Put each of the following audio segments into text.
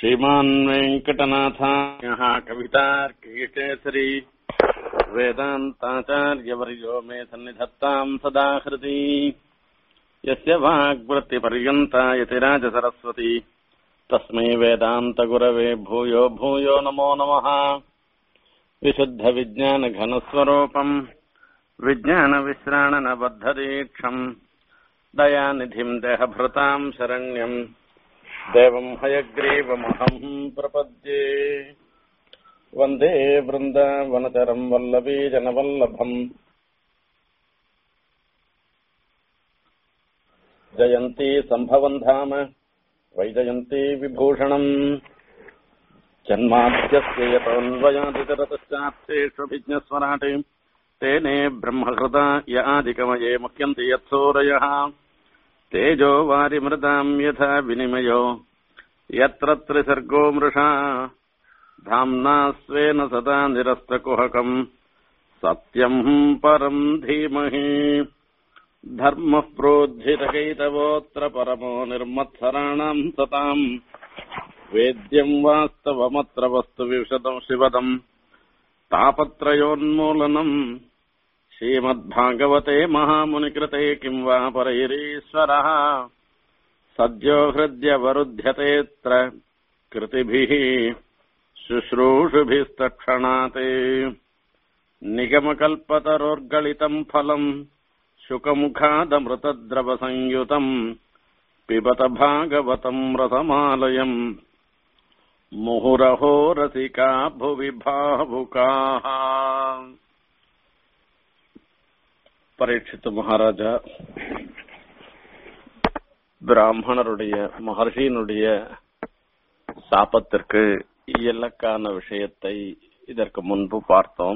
श्रीमान् वेङ्कटनाथायः कवितार्कीकेसरी वेदान्ताचार्यवर्यो मे सन्निधत्ताम् सदा हृदि यस्य वाग्वृत्तिपर्यन्ता यतिराजसरस्वती तस्मै वेदान्तगुरवे भूयो भूयो नमो नमः विशुद्धविज्ञानघनस्वरूपम् विज्ञानविश्राणनबद्धदीक्षम् दयानिधिम् देहभृताम् शरण्यम् देवम् हयग्रीवमहम् प्रपद्ये वन्दे वृन्दावनचरम् वल्लवीजनवल्लभम् जयन्ती सम्भवम् धाम वैजयन्ती विभूषणम् जन्माद्यस्य यतोऽन्वयादितरतश्चात्तेष्वभिज्ञस्वराटे तेने ब्रह्महृदा य आदिकमये मुह्यन्ति यत्सूरयः तेजो वारिमृदाम् यथा विनिमयो यत्र त्रिसर्गो मृषा धाम्ना स्वेन सदा निरस्तकुहकम् सत्यम् परम् धीमहि धर्मः प्रोज्झितकैतवोऽत्र परमो निर्मत्सराणाम् सताम् वेद्यम् वास्तवमत्र वस्तु विशदम् शिवदम् तापत्रयोन्मूलनम् श्रीमद्भागवते महामुनिकृते किम् वा परैरीश्वरः सद्यो हृद्यवरुध्यतेऽत्र कृतिभिः शुश्रूषुभिस्तक्षणात् निगमकल्पतरोर्गलितम् फलम् शुकमुखादमृतद्रवसंयुतम् पिबत भागवतम् रसमालयम् मुहुरहो रसिका भुवि भावुकाः பரீட்சித்து மகாராஜா பிராமணருடைய மகர்ஷியினுடைய சாபத்திற்கு இலக்கான விஷயத்தை இதற்கு முன்பு பார்த்தோம்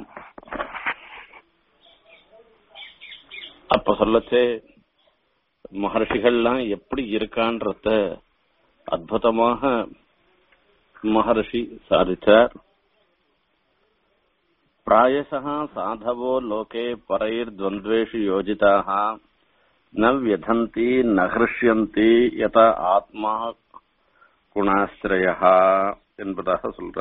அப்ப சொல்லச்சே மகர்ஷிகள்லாம் எப்படி இருக்கான்றத அற்புதமாக மகர்ஷி சாதித்தார் प्रायशः साधवो लोके परैर्द्वन्द्वेषु योजिताः न व्यथन्ति न हृष्यन्ति यत ஆத்மா குணாசிரயா என்பதாக சொல்ற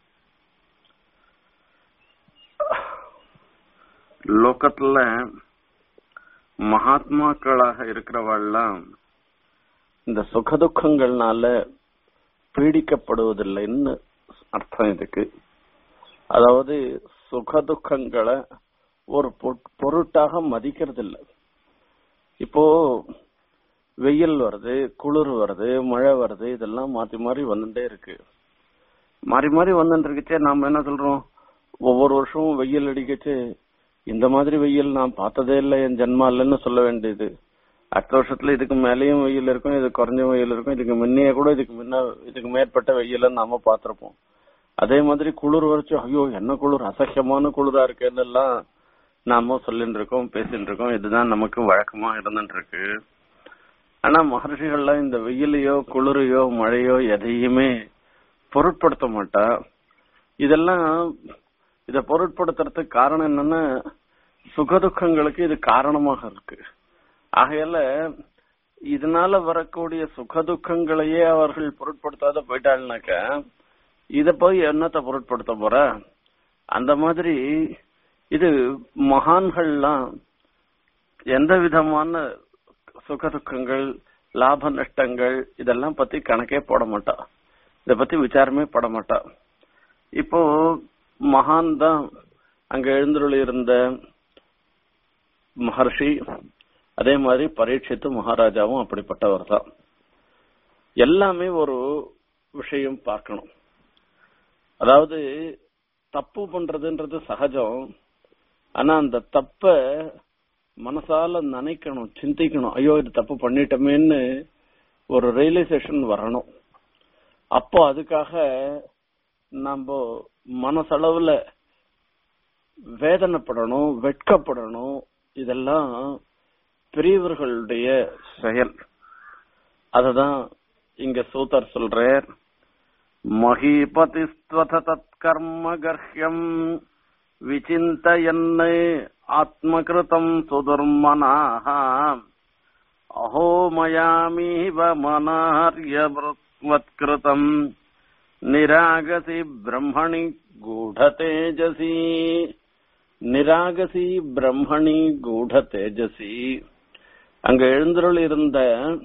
லோகத்துல மகாத்மாக்களாக இருக்கிறவாள்லாம் இந்த சுகதுக்கங்கள்னால பீடிக்கப்படுவதில்லைன்னு அர்த்தம் இதுக்கு அதாவது சுகதுக்கங்களை ஒரு பொருட்டாக மதிக்கிறது இல்லை இப்போ வெயில் வருது குளிர் வருது மழை வருது இதெல்லாம் மாத்தி மாறி வந்துட்டே இருக்கு மாறி மாறி வந்துட்டு இருக்குச்சே நாம என்ன சொல்றோம் ஒவ்வொரு வருஷமும் வெயில் அடிக்கச்சு இந்த மாதிரி வெயில் நான் பார்த்ததே இல்லை என் ஜென்மா இல்லைன்னு சொல்ல வேண்டியது அடுத்த வருஷத்துல இதுக்கு மேலேயும் வெயில் இருக்கும் இது குறைஞ்ச வெயில் இருக்கும் இதுக்கு முன்னையே கூட இதுக்கு முன்ன இதுக்கு மேற்பட்ட வெயில நாம பார்த்திருப்போம் அதே மாதிரி குளிர் வரைச்சு ஐயோ என்ன குளிர் அசக்கியமான குளிரா இருக்குன்னு எல்லாம் நாம சொல்லிட்டு இருக்கோம் பேசிட்டு இருக்கோம் இதுதான் நமக்கு வழக்கமா இருந்துட்டு இருக்கு ஆனா மகர்ஷிகள்லாம் இந்த வெயிலையோ குளிரையோ மழையோ எதையுமே பொருட்படுத்த மாட்டா இதெல்லாம் இத பொருட்படுத்துறதுக்கு காரணம் என்னன்னா சுகதுக்கங்களுக்கு இது காரணமாக இருக்கு ஆகையால இதனால வரக்கூடிய சுகதுக்கங்களையே அவர்கள் பொருட்படுத்தாத போயிட்டாள்னாக்க இத போய் என்னத்தை பொருட்படுத்த போற அந்த மாதிரி இது மகான்கள்லாம் எந்த விதமான சுகதுக்கங்கள் லாப நஷ்டங்கள் இதெல்லாம் பத்தி கணக்கே போட மாட்டா இத பத்தி விசாரமே பட மாட்டா இப்போ மகான் தான் அங்க எழுந்துள்ள இருந்த மகர்ஷி அதே மாதிரி பரீட்சித்து மகாராஜாவும் அப்படிப்பட்டவர் தான் எல்லாமே ஒரு விஷயம் பார்க்கணும் அதாவது தப்பு பண்றதுன்றது சகஜம் ஆனா அந்த தப்ப மனசால நினைக்கணும் சிந்திக்கணும் ஐயோ இது தப்பு பண்ணிட்டோமேன்னு ஒரு ரியலைசேஷன் வரணும் அப்போ அதுக்காக நம்ம மனசளவுல வேதனைப்படணும் வெட்கப்படணும் இதெல்லாம் பெரியவர்களுடைய செயல் அததான் இங்க சூத்தர் சொல்றார் महीपतिस्त्वथ तत्कर्म गर्ह्यम् विचिन्तयन् आत्मकृतम् सुदुर्मनाः अहो मयामीव मनार्यवत्कृतम् நிராகசி பிரம்மணி கூட தேஜசி நிராகசி பிரம்மணி கூட தேஜசி அங்க எழுந்தருள் இருந்த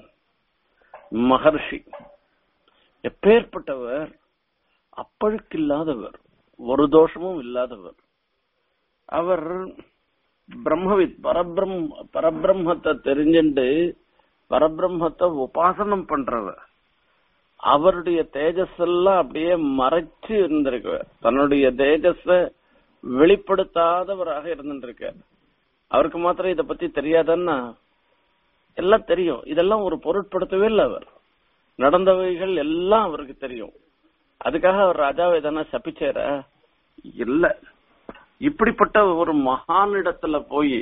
மகர்ஷி எப்பேற்பட்டவர் அப்பழுக்கில்லாதவர் ஒரு தோஷமும் இல்லாதவர் அவர் பிரம்மவித் பரபிரம் பரபிரம்மத்தை தெரிஞ்சுண்டு பரபிரம்மத்தை உபாசனம் பண்றவர் அவருடைய தேஜஸ் எல்லாம் அப்படியே மறைச்சு இருந்திருக்கு தன்னுடைய தேஜஸ வெளிப்படுத்தாதவராக இருந்துருக்கார் அவருக்கு மாத்திரம் இத பத்தி தெரியாதன்னா எல்லாம் தெரியும் இதெல்லாம் ஒரு பொருட்படுத்தவே இல்லை அவர் நடந்தவைகள் எல்லாம் அவருக்கு தெரியும் அதுக்காக அவர் ராஜாவை தானே சபிச்சார இல்ல இப்படிப்பட்ட ஒரு மகானிடத்துல போய்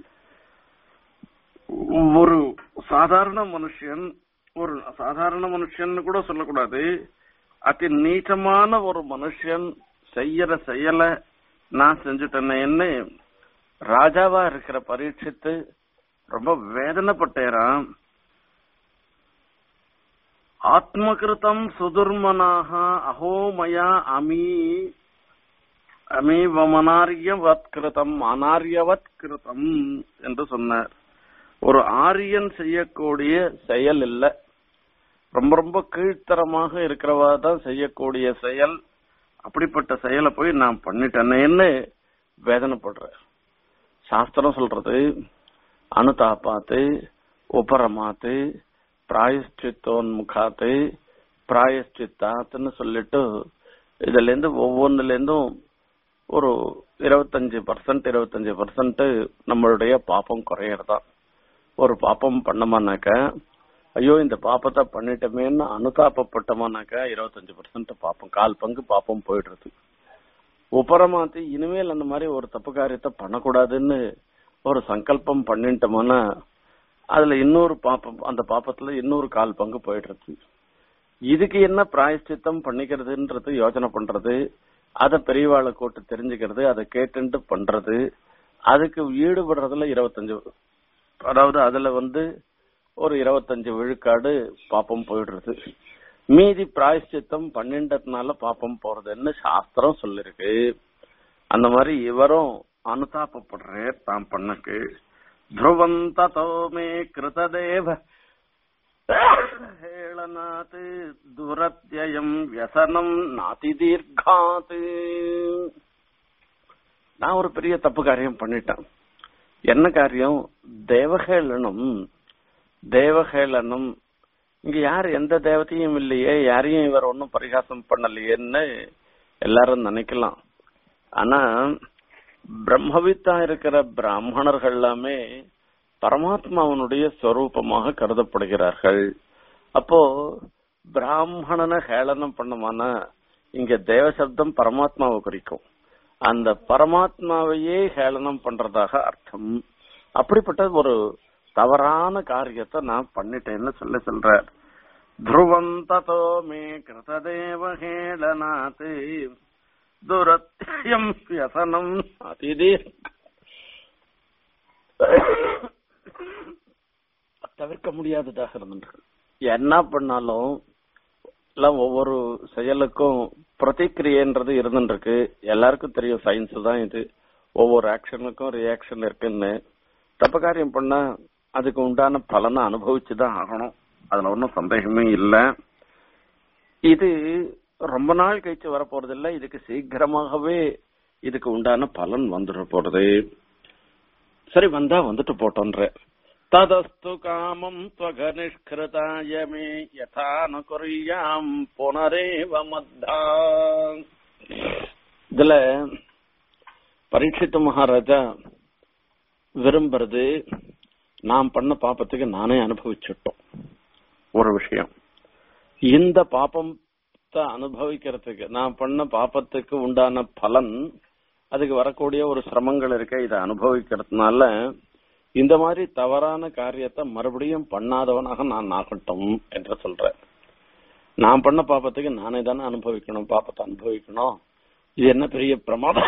ஒரு சாதாரண மனுஷன் ஒரு சாதாரண மனுஷன் கூட சொல்லக்கூடாது அதி நீச்சமான ஒரு மனுஷன் செய்யற செயலை நான் செஞ்சுட்டேன்னு ராஜாவா இருக்கிற பரீட்சித்து ரொம்ப வேதனைப்பட்டேராம் ஆத்மகிருதம் சுதுர்மனாக அகோமயா அமீ அமீவமனாரியவத் கிருதம் அனாரியவத் கிருதம் என்று சொன்னார் ஒரு ஆரியன் செய்யக்கூடிய செயல் இல்ல ரொம்ப ரொம்ப கீழ்த்தரமாக இருக்கிறவா தான் செய்யக்கூடிய செயல் அப்படிப்பட்ட செயலை போய் நான் பண்ணிட்டேனேன்னு வேதனைப்படுற சாஸ்திரம் சொல்றது அனுதாபாத்து உபரமாத்து பிராயஷ்சித்தோன்முகாத்து பிராயஷ்சித்தாத்துன்னு சொல்லிட்டு இதுல இருந்து ஒவ்வொன்றுல இருந்தும் ஒரு இருபத்தஞ்சு பர்சன்ட் இருபத்தஞ்சு பர்சன்ட் நம்மளுடைய பாப்பம் குறையறதா ஒரு பாப்பம் பண்ணோமானாக்க ஐயோ இந்த பாப்பத்தை பண்ணிட்டோமேன்னு அனுதாபப்பட்டோமானாக்கா இருபத்தஞ்சு பர்சன்ட் பாப்பம் கால் பங்கு பாப்பம் போயிடுறது உபரமாத்தி இனிமேல் அந்த மாதிரி ஒரு தப்பு காரியத்தை பண்ணக்கூடாதுன்னு ஒரு சங்கல்பம் பண்ணிட்டோம்னா அதுல இன்னொரு பாப்பம் அந்த பாப்பத்துல இன்னொரு கால் பங்கு போயிடுறது இதுக்கு என்ன பிராயஷ்சித்தம் பண்ணிக்கிறதுன்றது யோசனை பண்றது அத பெரியவாளை கூட்டு தெரிஞ்சுக்கிறது அதை கேட்டுட்டு பண்றது அதுக்கு ஈடுபடுறதுல இருபத்தஞ்சு அதாவது அதுல வந்து ஒரு இருபத்தஞ்சு விழுக்காடு பாப்பம் போயிடுறது மீதி பிராயஷ்சித்தம் பன்னெண்டதுனால பாப்பம் போறதுன்னு சாஸ்திரம் சொல்லிருக்கு அந்த மாதிரி இவரும் அனுதாபப்படுறார் தாம் பண்ணக்கு ಧ್ರುವಂ ತಥೋ ಮೇ ಕೃತದೇವ ಹೇಳನಾತ್ ದುರತ್ಯಯಂ ವ್ಯಸனம் நாதி தீர்காத் நான் ஒரு பெரிய தப்பு காரியம் பண்ணிட்டேன் என்ன காரியம் தேவகேளனம் தேவகேளனம் இங்க யார் எந்த தேவதையும் இல்லையே யாரையும் இவர் ஒன்னும் பரிகாசம் பண்ணலையேன்னு எல்லாரும் நினைக்கலாம் ஆனா பிரம்மவித்தா இருக்கிற பிராமணர்கள் எல்லாமே பரமாத்மாவனுடைய ஸ்வரூபமாக கருதப்படுகிறார்கள் அப்போ பிராமணனை ஹேளனம் பண்ணமானா இங்க தேவ சப்தம் பரமாத்மாவை குறிக்கும் அந்த பரமாத்மாவையே ஹேளனம் பண்றதாக அர்த்தம் அப்படிப்பட்ட ஒரு தவறான காரியத்தை நான் பண்ணிட்டேன்னு சொல்லி சொல்றார் த்ருவந்ததோ மே கிருததேவ ஹேளனாத் துரத்தியம் வியசனம் அதிதி தவிர்க்க முடியாததாக இருந்தது என்ன பண்ணாலும் எல்லாம் ஒவ்வொரு செயலுக்கும் பிரதிக்கிரியன்றது இருந்துருக்கு எல்லாருக்கும் தெரியும் சயின்ஸ் தான் இது ஒவ்வொரு ஆக்ஷனுக்கும் ரியாக்ஷன் இருக்குன்னு தப்பு காரியம் பண்ணா அதுக்கு உண்டான பலனை அனுபவிச்சுதான் ஆகணும் அதுல ஒன்றும் சந்தேகமே இல்லை இது ரொம்ப நாள் கழிச்சு வர போறது இல்ல இதுக்கு சீக்கிரமாகவே இதுக்கு உண்டான பலன் வந்துட போறது சரி வந்தா வந்துட்டு போட்டோன்ற ததஸ்து காமம் துவக நிஷ்கிருதாய மே யதா ந குறியாம் புனரேவ மத்தா இதுல பரீட்சித்து மகாராஜா விரும்புறது நாம் பண்ண பாப்பத்துக்கு நானே அனுபவிச்சுட்டோம் ஒரு விஷயம் இந்த பாப்பம் அனுபவிக்கிறதுக்கு நான் பண்ண பாப்பத்துக்கு உண்டான பலன் அதுக்கு வரக்கூடிய ஒரு சிரமங்கள் இருக்க இதை அனுபவிக்கிறதுனால இந்த மாதிரி தவறான காரியத்தை மறுபடியும் பண்ணாதவனாக நான் ஆகட்டும் என்று சொல்றேன் நான் பண்ண பாப்பத்துக்கு நானே தானே அனுபவிக்கணும் பாப்பத்தை அனுபவிக்கணும் இது என்ன பெரிய பிரமாதம்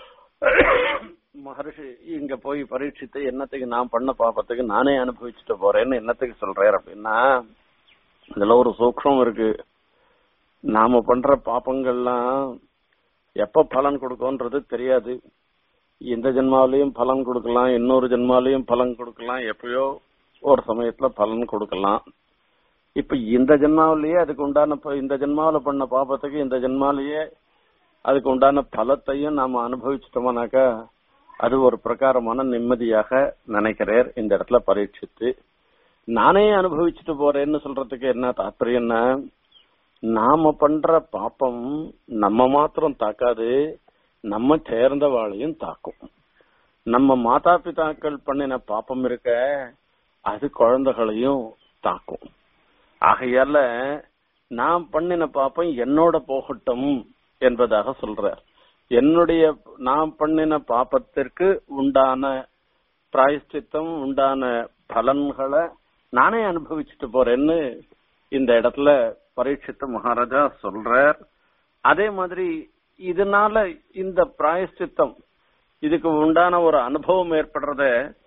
மகர்ஷி இங்க போய் பரீட்சித்து என்னத்துக்கு நான் பண்ண பாப்பத்துக்கு நானே அனுபவிச்சுட்டு போறேன்னு என்னத்துக்கு சொல்றாரு அப்படின்னா இதுல ஒரு சூக்ஷம் இருக்கு நாம பண்ற பாப்பங்கள்லாம் எப்ப பலன் கொடுக்கும்ன்றது தெரியாது இந்த ஜென்மாவிலையும் பலன் கொடுக்கலாம் இன்னொரு ஜென்மாவிலையும் பலன் கொடுக்கலாம் எப்பயோ ஒரு சமயத்துல பலன் கொடுக்கலாம் இப்ப இந்த ஜென்மாவிலேயே அதுக்கு உண்டான ப- இந்த ஜென்மாவில பண்ண பாபத்துக்கு இந்த ஜென்மாவிலேயே அதுக்கு உண்டான பலத்தையும் நாம அனுபவிச்சிட்டோம்னாக்கா அது ஒரு பிரகாரமான நிம்மதியாக நினைக்கிறார் இந்த இடத்துல பரீட்சித்து நானே அனுபவிச்சுட்டு போறேன்னு சொல்றதுக்கு என்ன தாற்பயம்னா நாம பண்ற பாப்பம் நம்ம மாத்திரம் தாக்காது நம்ம சேர்ந்தவாளையும் தாக்கும் நம்ம மாதா பிதாக்கள் பண்ணின பாப்பம் இருக்க அது குழந்தைகளையும் தாக்கும் ஆகையால நான் பண்ணின பாப்பம் என்னோட போகட்டும் என்பதாக சொல்றார் என்னுடைய நான் பண்ணின பாப்பத்திற்கு உண்டான பிராயஷ்சித்தம் உண்டான பலன்களை நானே அனுபவிச்சுட்டு போறேன்னு இந்த இடத்துல பரீட்சித்த மகாராஜா சொல்றார் அதே மாதிரி இதனால இந்த பிராயஷ்சித்தம் இதுக்கு உண்டான ஒரு அனுபவம் ஏற்படுறத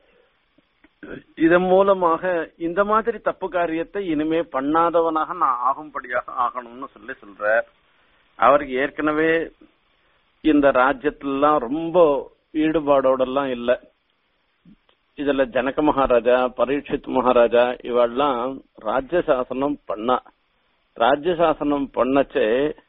இதன் மூலமாக இந்த மாதிரி தப்பு காரியத்தை இனிமே பண்ணாதவனாக நான் ஆகும்படியாக ஆகணும்னு சொல்லி சொல்றார் அவருக்கு ஏற்கனவே இந்த ராஜ்யத்திலாம் ரொம்ப ஈடுபாடோடெல்லாம் இல்ல இதுல ஜனக மகாராஜா பரீட்சித் மகாராஜா இவெல்லாம் ராஜ்ய சாசனம் பண்ணா ராஜ்ய சாசனம் பண்ணச்சே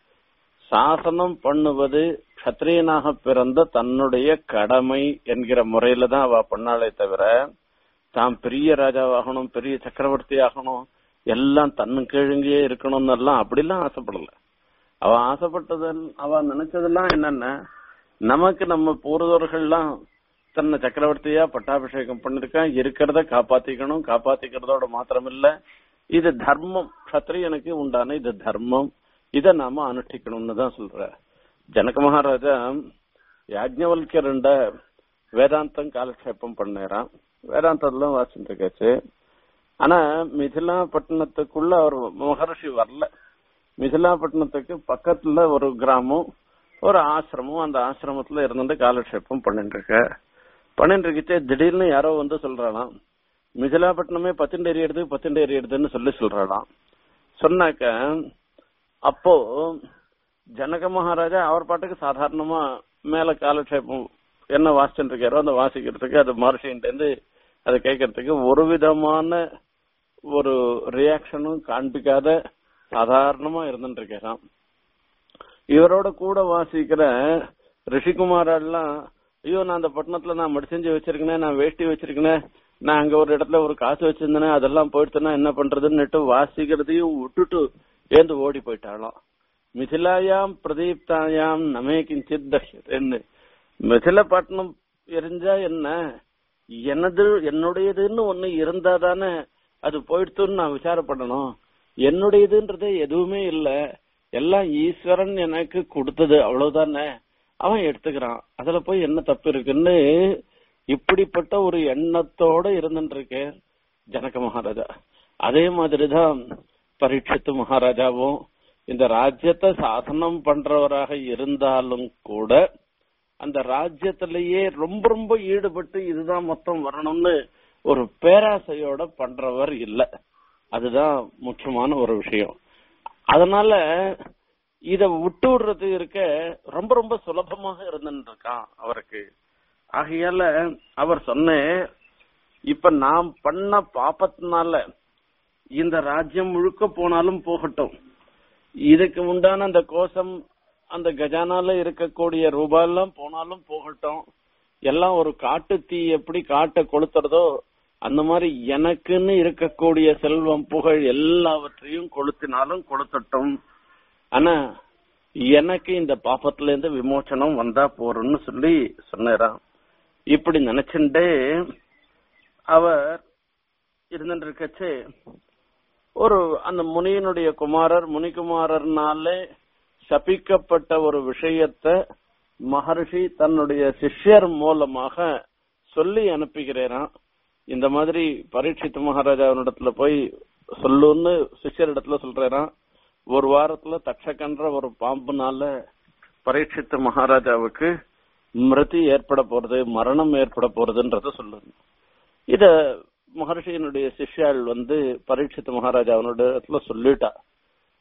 சாசனம் பண்ணுவது கத்திரியனாக பிறந்த தன்னுடைய கடமை என்கிற முறையில தான் அவ பண்ணாலே தவிர தான் பெரிய ராஜாவாகணும் பெரிய சக்கரவர்த்தி ஆகணும் எல்லாம் தன்னு கீழங்கே இருக்கணும்னு எல்லாம் அப்படிலாம் ஆசைப்படல அவ ஆசைப்பட்டது அவ நினைச்சதெல்லாம் என்னன்னா நமக்கு நம்ம பூர்வர்கள்லாம் தன்னை சக்கரவர்த்தியா பட்டாபிஷேகம் பண்ணிருக்கான் இருக்கிறத காப்பாத்திக்கணும் காப்பாத்திக்கிறதோட மாத்திரம் இல்ல இது தர்மம் கத்திரியனுக்கு உண்டான இது தர்மம் இத நாம அனுஷ்டிக்கணும்னு தான் சொல்ற ஜனக மகாராஜா யாஜ்ஞவல்கரண்ட வேதாந்தம் காலக்ஷேபம் பண்ணேறான் வேதாந்தத்துல வாசிட்டு இருக்காச்சு ஆனா மிதிலா பட்டணத்துக்குள்ள அவர் மகர்ஷி வரல மிதிலா பட்டணத்துக்கு பக்கத்துல ஒரு கிராமம் ஒரு ஆசிரமம் அந்த ஆசிரமத்துல இருந்துட்டு காலக்ஷேபம் பண்ணிட்டு இருக்க பண்ணிட்டு இருக்கச்சே திடீர்னு யாரோ வந்து சொல்றாளாம் மிதிலாப்பட்டினமே பத்திண்டு எறியடுது பத்திண்டு எறியடுதுன்னு சொல்லி சொல்றாளாம் சொன்னாக்க அப்போ ஜனக மகாராஜா அவர் பாட்டுக்கு சாதாரணமா மேல காலக்ஷேபம் என்ன வாசிச்சுட்டு இருக்காரோ அந்த வாசிக்கிறதுக்கு அது மகர்ஷின்ட்டு இருந்து அதை கேட்கறதுக்கு ஒரு விதமான ஒரு ரியாக்ஷனும் காண்பிக்காத சாதாரணமா இருந்துட்டு இருக்காராம் இவரோட கூட வாசிக்கிற ரிஷிகுமாரெல்லாம் ஐயோ நான் அந்த பட்டணத்துல நான் மடி செஞ்சு வச்சிருக்கேன் நான் வேஷ்டி வச்சிருக்கேன் நான் அங்க ஒரு இடத்துல ஒரு காசு வச்சிருந்தேன் அதெல்லாம் போயிடுச்சுன்னா என்ன பண்றதுன்னுட்டு வாசிக்கிறதையும் விட்டுட்டு ஏந்து ஓடி போயிட்டாளாம் மிதிலாயாம் பிரதீப்தாயாம் நமே கிஞ்சித் தஷ்யன்னு மிதிலப்பட்டினம் எரிஞ்சா என்ன எனது என்னுடையதுன்னு ஒண்ணு இருந்தா தானே அது போயிடுத்துன்னு நான் விசாரப்படணும் என்னுடையதுன்றதே எதுவுமே இல்ல எல்லாம் ஈஸ்வரன் எனக்கு கொடுத்தது அவ்வளவுதானே அவன் எடுத்துக்கிறான் அதுல போய் என்ன தப்பு இருக்குன்னு இப்படிப்பட்ட ஒரு எண்ணத்தோட இருந்துட்டு இருக்கேன் ஜனக மகாராஜா அதே மாதிரிதான் பரீட்சித்து மகாராஜாவும் இந்த ராஜ்யத்தை சாசனம் பண்றவராக இருந்தாலும் கூட அந்த ராஜ்யத்திலேயே ரொம்ப ரொம்ப ஈடுபட்டு இதுதான் மொத்தம் வரணும்னு ஒரு பேராசையோட பண்றவர் இல்ல அதுதான் முக்கியமான ஒரு விஷயம் அதனால இத விட்டு விடுறது இருக்க ரொம்ப ரொம்ப சுலபமாக இருந்துட்டு இருக்கான் அவருக்கு ஆகையால அவர் சொன்ன இப்ப நாம் பண்ண பாப்பத்தினால இந்த ராஜ்யம் முழுக்க போனாலும் போகட்டும் இதுக்கு உண்டான அந்த கோஷம் அந்த கஜானால இருக்கக்கூடிய ரூபாயெல்லாம் போனாலும் போகட்டும் எல்லாம் ஒரு காட்டு தீ எப்படி காட்டை கொளுத்துறதோ அந்த மாதிரி எனக்குன்னு இருக்கக்கூடிய செல்வம் புகழ் எல்லாவற்றையும் கொளுத்தினாலும் கொளுத்தட்டும் ஆனா எனக்கு இந்த பாப்பத்துல இருந்து விமோசனம் வந்தா போறோம்னு சொல்லி சொன்னாராம் இப்படி நினைச்சுட்டே அவர் இருந்துட்டு இருக்கச்சு ஒரு அந்த முனியினுடைய குமாரர் முனிகுமாரர்னாலே சபிக்கப்பட்ட ஒரு விஷயத்த மகர்ஷி தன்னுடைய சிஷ்யர் மூலமாக சொல்லி அனுப்புகிறாராம் இந்த மாதிரி பரீட்சித் மகாராஜாவினிடத்துல போய் சொல்லுன்னு சிஷ்யர் இடத்துல சொல்றாராம் ஒரு வாரத்துல தட்சகன்ற ஒரு பாம்புனால பரீட்சித்த மகாராஜாவுக்கு மிருதி ஏற்பட போறது மரணம் ஏற்பட போறதுன்றத சொல்லுது இத மகர்ஷியினுடைய சிஷ்யாள் வந்து பரீட்சித்த மகாராஜாவினுடைய இடத்துல சொல்லிட்டா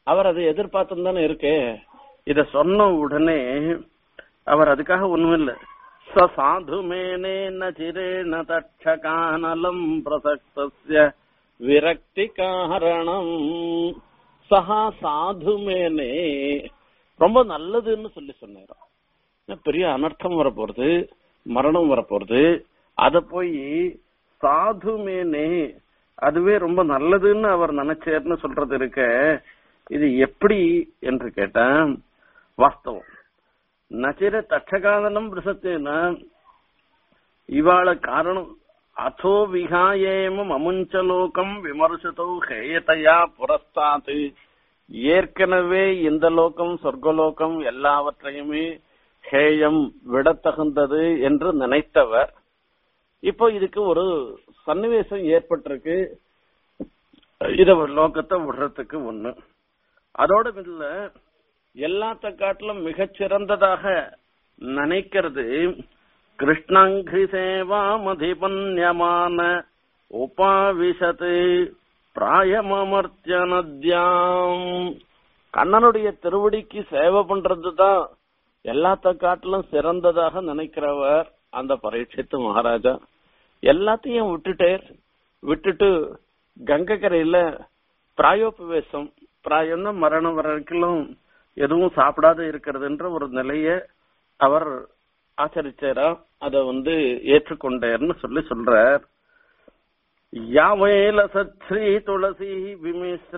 அவர் அதை எதிர்பார்த்து தானே இருக்கு இத சொன்ன உடனே அவர் அதுக்காக ஒண்ணும் இல்ல ச சாது மேனேன சிரேண தட்சகானலம் பிரசக்தஸ்ய விரக்தி காரணம் சஹா சாது மேனே ரொம்ப நல்லதுன்னு சொல்லி சொன்னாராம் என்ன பெரிய அனர்த்தம் வரப்போறது மரணம் வரப்போறது அத போய் சாது மேனே அதுவே ரொம்ப நல்லதுன்னு அவர் நினைச்சார்னு சொல்றது இருக்க இது எப்படி என்று கேட்டேன் வாஸ்தவம் நச்சிர தட்சகாதனம் பிரசத்தேனா இவாள காரணம் அதோ விகாயேமம் அமுஞ்சலோகம் விமர்சதோ ஹேயதையா புரஸ்தாத்து ஏற்கனவே இந்த லோகம் சொர்க்கலோகம் எல்லாவற்றையுமே ஹேயம் விடத்தகுந்தது என்று நினைத்தவர் இப்போ இதுக்கு ஒரு சன்னிவேசம் ஏற்பட்டிருக்கு இத லோகத்தை விடுறதுக்கு ஒண்ணு அதோட இல்ல எல்லாத்த காட்டிலும் மிகச்சிறந்ததாக நினைக்கிறது கிருஷ்ணங்கி சேவா மதிபன்யமான உபாவிசத்து பிராயமர்த்திய நத்யாம் கண்ணனுடைய திருவடிக்கு சேவை பண்றதுதான் எல்லாத்த காட்டிலும் சிறந்ததாக நினைக்கிறவர் அந்த பரீட்சித்து மகாராஜா எல்லாத்தையும் விட்டுட்டார் விட்டுட்டு கங்கை கரையில பிராயோபவேசம் பிராயம்னா மரணம் வரைக்கும் எதுவும் சாப்பிடாத இருக்கிறதுன்ற ஒரு நிலைய அவர் ஆச்சரிச்சாரா அத வந்து ஏற்றுக்கொண்டார்னு சொல்லி சொல்றார் யாவேல சத்ஸ்ரீ துளசி விமிஸ்ர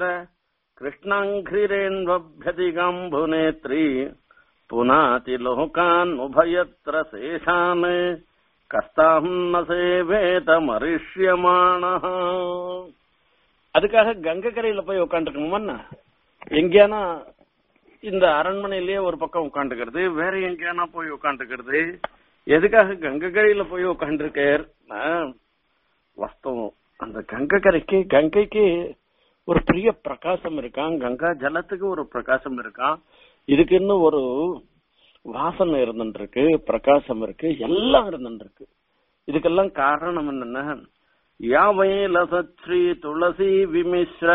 கிருஷ்ணாங்கிரேன்வபியதிகாம்புநேத்ரி புனாதி லோகான் உபயத்ர சேஷான் கஸ்தாம் ந சேவேத மரிஷ்யமான அதுக்காக கங்கை கரையில போய் உட்காந்துருக்கணுமா எங்கேயானா இந்த அரண்மனையிலேயே ஒரு பக்கம் உட்காந்துக்கிறது வேற எங்கேயானா போய் உட்காந்துக்கிறது எதுக்காக கங்கை கரையில போய் உட்காந்துருக்கார் வாஸ்தவம் அந்த கங்கை கரைக்கு கங்கைக்கு ஒரு பெரிய பிரகாசம் இருக்கான் கங்கா ஜலத்துக்கு ஒரு பிரகாசம் இருக்கான் இதுக்கு இன்னும் ஒரு வாசனை இருந்துருக்கு பிரகாசம் இருக்கு எல்லாம் இருந்துருக்கு இதுக்கெல்லாம் காரணம் என்னன்னா யாவை லசத்ஸ்ரீ துளசி விமிஸ்ர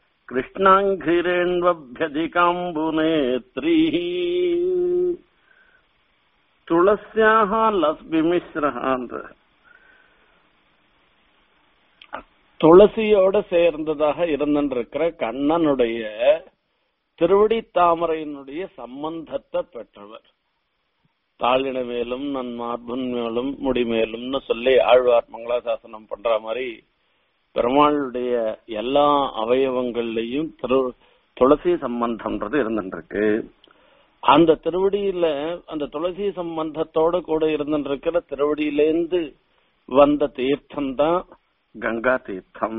கிருஷ்ணாங்கிரேன்வபியதிகாம்புநேத்ரீ துளசியாக லஸ் விமிஸ்ரஹான்ற துளசியோட சேர்ந்ததாக இருந்திருக்கிற கண்ணனுடைய திருவடி தாமரையினுடைய சம்பந்தத்தை பெற்றவர் தாளின மேலும் நன் மார்பன் மேலும் முடி மேலும்னு சொல்லி ஆழ்வார் மங்களாசாசனம் பண்ற மாதிரி பெருமாளுடைய எல்லா அவயவங்கள்லயும் திரு துளசி சம்பந்தம்ன்றது இருந்துருக்கு அந்த திருவடியில அந்த துளசி சம்பந்தத்தோட கூட இருந்துருக்கிற திருவடியிலேந்து வந்த தீர்த்தம் தான் கங்கா தீர்த்தம்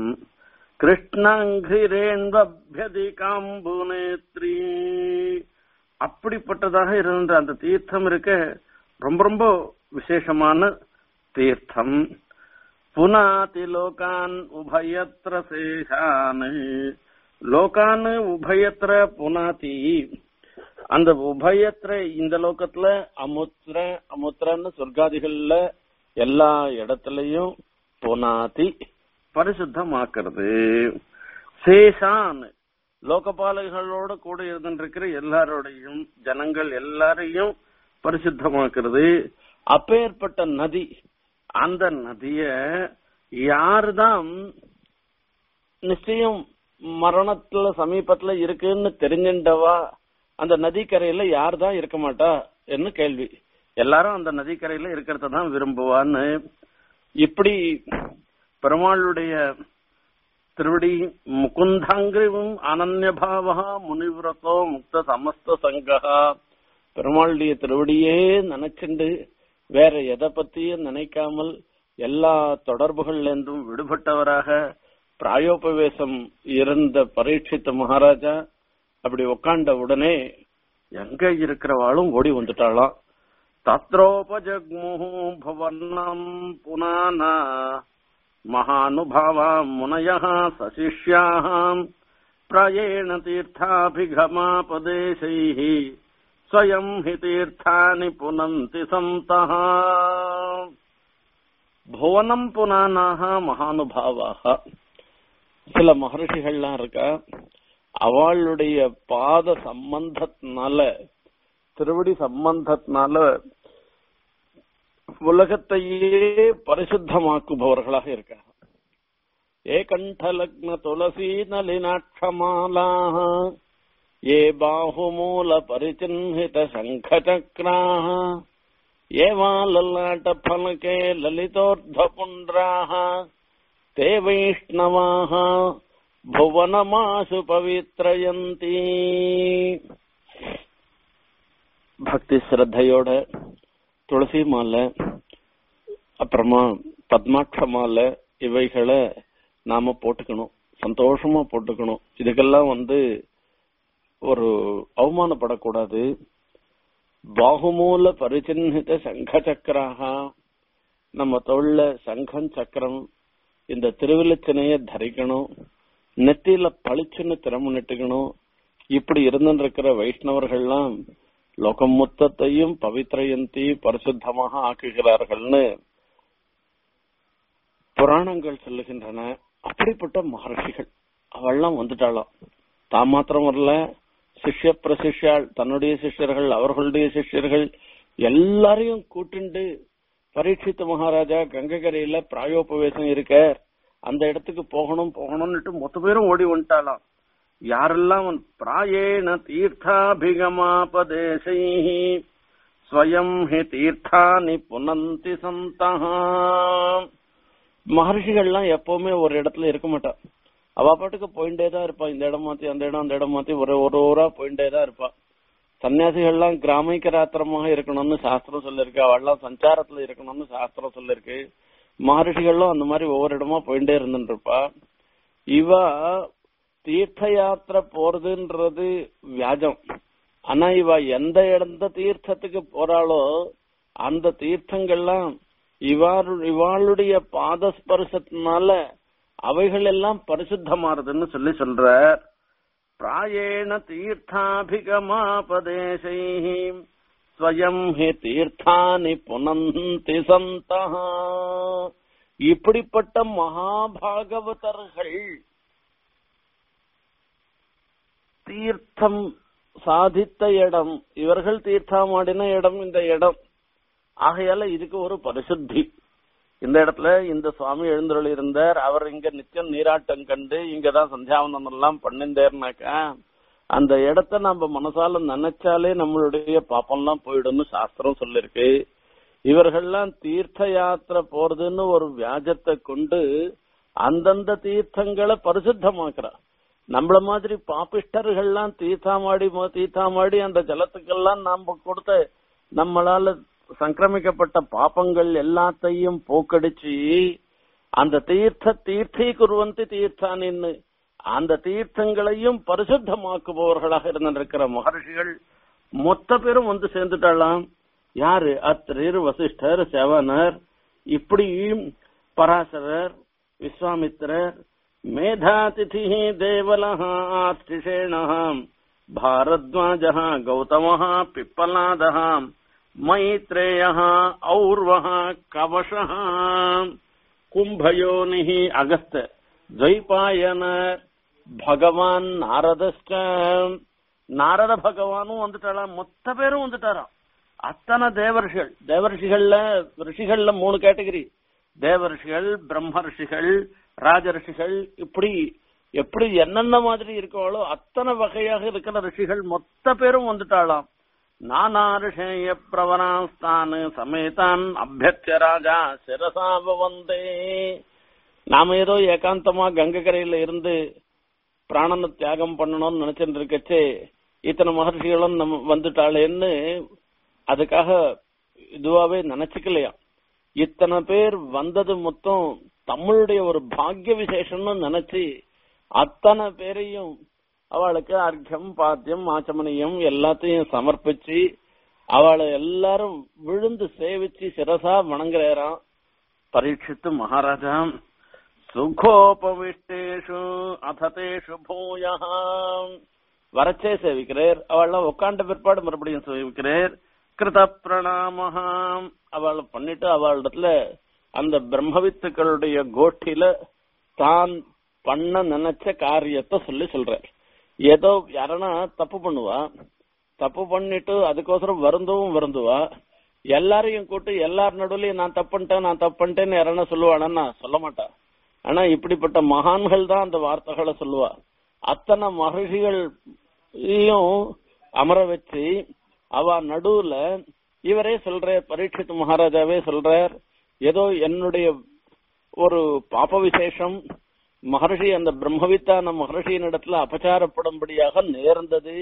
கிருஷ்ணாங்கிரேன்வபியதிகாம்புநேத்ரி அப்படிப்பட்டதாக இருந்த அந்த தீர்த்தம் இருக்க ரொம்ப ரொம்ப விசேஷமான தீர்த்தம் புனாதி லோகான் உபயத்ர சேஷான் லோகான் உபயத்ர புனாதி அந்த உபயத்ர இந்த லோகத்துல அமுத்திர அமுத்திரன்னு சொர்க்காதிகள்ல எல்லா இடத்துலயும் புனாதி பரிசுத்தமாக்குறது சேஷான் லோகபாலகளோட கூட இருந்துருக்கிற எல்லாரோடையும் ஜனங்கள் எல்லாரையும் பரிசுத்தமாக்குறது அப்பேற்பட்ட நதி அந்த நதிய யாருதான் நிச்சயம் மரணத்துல சமீபத்துல இருக்குன்னு தெரிஞ்சின்றவா அந்த நதிக்கரையில யார் தான் இருக்க மாட்டா என்ன கேள்வி எல்லாரும் அந்த நதிக்கரையில இருக்கிறத தான் விரும்புவான்னு இப்படி பெருமாளுடைய திருவடி முகுந்தாங்கிரிவும் அனன்யபாவா முனிவிரதோ முக்த சமஸ்த சங்கா பெருமாளுடைய திருவடியே நினைச்சுண்டு வேற எதை பத்தியும் நினைக்காமல் எல்லா தொடர்புகள்ல இருந்தும் விடுபட்டவராக பிராயோபவேசம் இருந்த பரீட்சித்த மகாராஜா அப்படி உட்காண்ட உடனே எங்க இருக்கிறவாளும் ஓடி வந்துட்டாளாம் தத்ரோபஜக்முஹு பவர்ணம் புனானா மகானுபாவா முனய சசிஷ்யாம் பிரயேண தீர்த்தாபிகமாபதேசை ஸ்வயம் ஹி தீர்த்தானி புனந்தி சந்தः புவனம் புனானாக மகானுபாவாக சில மகர்ஷிகள்லாம் இருக்கா அவளுடைய பாத சம்பந்தத்தினால திருவடி சம்பந்தத்தினால உலகத்தையே பரிசுத்தமாக்குபவர்களாக இருக்காங்க ஏகண்டலக்ன துளசி நளினாட்சமாலா ஏ பாஹுமூல பரிச்சின்ஹித சங்கச்சக்ராः ஏவா லல்லாட்ட ஃபலகே லலிதோர்ध्वपुण्ड्राः ते वैष्णवाः भुवनमासु பவித்ரயந்தி பக்தி ஸ்ரத்தையோட துளசி மாலை அப்புறமா பத்மாட்ச மாலை இவைகளை நாம போட்டுக்கணும் சந்தோஷமா போட்டுக்கணும் இதுக்கெல்லாம் வந்து ஒரு அவமானப்படக்கூடாது பாகுமூல பரிச்சின்னித சங்க சக்கராக நம்ம தொழில சங்கம் சக்கரம் இந்த திருவிழச்சினைய தரிக்கணும் நெத்தியில பளிச்சுன்னு திறமுன்னிட்டுக்கணும் இப்படி இருந்துருக்கிற வைஷ்ணவர்கள்லாம் லோகம் மொத்தத்தையும் பவித்ரயந்தி பரிசுத்தமாக ஆக்குகிறார்கள்னு புராணங்கள் சொல்லுகின்றன அப்படிப்பட்ட மகர்ஷிகள் அவள்லாம் வந்துட்டாளாம் தான் மாத்திரம் வரல சிஷ்ய பிரசிஷ்யாள் தன்னுடைய சிஷ்யர்கள் அவர்களுடைய சிஷ்யர்கள் எல்லாரையும் கூட்டுண்டு பரீட்சித்த மகாராஜா கங்ககரையில பிராயோபவேசம் இருக்க அந்த இடத்துக்கு போகணும் போகணும்னுட்டு மொத்த பேரும் ஓடி வந்துட்டாளாம் யாரெல்லாம் பிராயேண தீர்த்தாபிகமாபதேசை ஸ்வயம் ஹி தீர்த்தானி புனந்தி சந்தா மகர்ஷிகள்லாம் எப்பவுமே ஒரு இடத்துல இருக்க மாட்டா அவ பாட்டுக்கு போயிட்டே தான் இருப்பா இந்த இடம் மாத்தி அந்த இடம் அந்த இடம் மாத்தி ஒரு ஒரு ஊரா போயிட்டே தான் இருப்பா சன்னியாசிகள்லாம் கிராமிகராத்திரமாக இருக்கணும்னு சாஸ்திரம் சொல்லிருக்கு அவள்லாம் சஞ்சாரத்துல இருக்கணும்னு சாஸ்திரம் சொல்லிருக்கு மகர்ஷிகளும் அந்த மாதிரி ஒவ்வொரு இடமா போயிட்டே இருந்துட்டு இருப்பா இவ தீர்த்த யாத்திரை போறதுன்றது வியாஜம் ஆனா இவ எந்த எந்த தீர்த்தத்துக்கு போறாளோ அந்த தீர்த்தங்கள்லாம் இவாரு இவாளுடைய பாதஸ்பர்சத்தினால அவைகள் எல்லாம் பரிசுத்தமாறுதுன்னு சொல்லி சொல்ற பிராயேண தீர்த்தாபிகமாபதேசை ஸ்வயம் ஹி தீர்த்தானி புனந்தி சந்தா இப்படிப்பட்ட மகாபாகவதர்கள் தீர்த்தம் சாதித்த இடம் இவர்கள் தீர்த்தமாடின இடம் இந்த இடம் ஆகையால இதுக்கு ஒரு பரிசுத்தி இந்த இடத்துல இந்த சுவாமி எழுந்தருள் இருந்தார் அவர் இங்க நிச்சயம் நீராட்டம் கண்டு இங்கதான் சந்தியாவந்தனம் எல்லாம் பண்ணிருந்தேர்னாக்கா அந்த இடத்த நம்ம மனசால நினைச்சாலே நம்மளுடைய பாப்பம்லாம் போயிடும்னு சாஸ்திரம் சொல்லிருக்கு இவர்கள்லாம் தீர்த்த யாத்திரை போறதுன்னு ஒரு வியாஜத்தை கொண்டு அந்தந்த தீர்த்தங்களை பரிசுத்தமாக்குறா நம்மள மாதிரி பாப்பிஷ்டர்கள்லாம் தீர்த்தாமாடி தீர்த்தாமாடி அந்த ஜலத்துக்கெல்லாம் நாம கொடுத்த நம்மளால சங்கிரமிக்கப்பட்ட பாப்பங்கள் எல்லாத்தையும் போக்கடிச்சு அந்த தீர்த்த தீர்த்தி குருவந்தி தீர்த்தானின்னு அந்த தீர்த்தங்களையும் பரிசுத்தமாக்குபவர்களாக இருந்திருக்கிற மகர்ஷிகள் மொத்த பேரும் வந்து சேர்ந்துட்டாலாம் யாரு அத்திரர் வசிஷ்டர் செவனர் இப்படி பராசரர் விஸ்வாமித்திரர் மேதாதிதி தேவலः ஆர்த்திஷேணः भारद्वाजः गौतमः पिप्पलादः मैत्रेयः और्वः कवशः कुम्भयोनिः अगस्त द्वैपायन பகவான் நாரதஸ்ட நாரத பகவானும் வந்துட்டாராம் மொத்த பேரும் வந்துட்டாராம் அத்தனை தேவர்ஷிகள் தேவர்ஷிகள்ல ரிஷிகள்ல மூணு கேட்டகரி தேவர்ஷிகள் பிரம்ம ரிஷிகள் ராஜரிஷிகள் இப்படி எப்படி என்னென்ன மாதிரி இருக்காளோ அத்தனை வகையாக இருக்கிற ரிஷிகள் மொத்த பேரும் வந்துட்டாளாம் நானா ரிஷேய பிரவராஸ்தான் சமேதான் அபியத்திய ராஜா சிரசாப வந்தே நாம ஏதோ ஏகாந்தமா கங்கக்கரையில இருந்து பிராணனை தியாகம் பண்ணணும்னு நினைச்சிட்டு இருக்கச்சே இத்தனை மகர்ஷிகளும் நம்ம வந்துட்டாளேன்னு அதுக்காக இதுவாவே நினைச்சுக்கலையா இத்தனை பேர் வந்தது மொத்தம் தமிழுடைய ஒரு பாக்கிய விசேஷம்னு நினைச்சு அத்தனை பேரையும் அவளுக்கு அர்க்கம் பாத்தியம் ஆச்சமனியம் எல்லாத்தையும் சமர்ப்பிச்சு அவளை எல்லாரும் விழுந்து சேவிச்சு சிரசா வணங்குறாராம் பரீட்சித்து மகாராஜா சுகோபவிஷ்டேஷு அததேஷு பூயா வரச்சே சேவிக்கிறார் அவள்லாம் உட்காண்ட பிற்பாடு மறுபடியும் சேவிக்கிறார் கிருத பிரணாமஹாம் அவள் பண்ணிட்டு அவளிடத்துல அந்த பிரம்மவித்துக்களுடைய கோஷ்டியில தான் பண்ண நினைச்ச காரியத்தை சொல்லி சொல்றார் ஏதோ யாரனா தப்பு பண்ணுவா தப்பு பண்ணிட்டு அதுக்கோசரம் வருந்தவும் வருந்துவா எல்லாரையும் கூட்டு எல்லார் நடுவுலயும் நான் தப்பு பண்ணிட்டேன் நான் தப்பு பண்ணிட்டேன்னு யாரனா சொல்லுவானா சொல்ல மாட்டா ஆனா இப்படிப்பட்ட மகான்கள் தான் அந்த வார்த்தைகளை சொல்லுவா அத்தனை மகிழ்ச்சிகளையும் அமர வச்சு அவ நடுவுல இவரே சொல்ற பரீட்சித் மகாராஜாவே சொல்றார் ஏதோ என்னுடைய ஒரு பாப விசேஷம் மகர்ஷி அந்த பிரம்மவித்தான மகர்ஷியின் இடத்துல அபச்சாரப்படும்படியாக நேர்ந்தது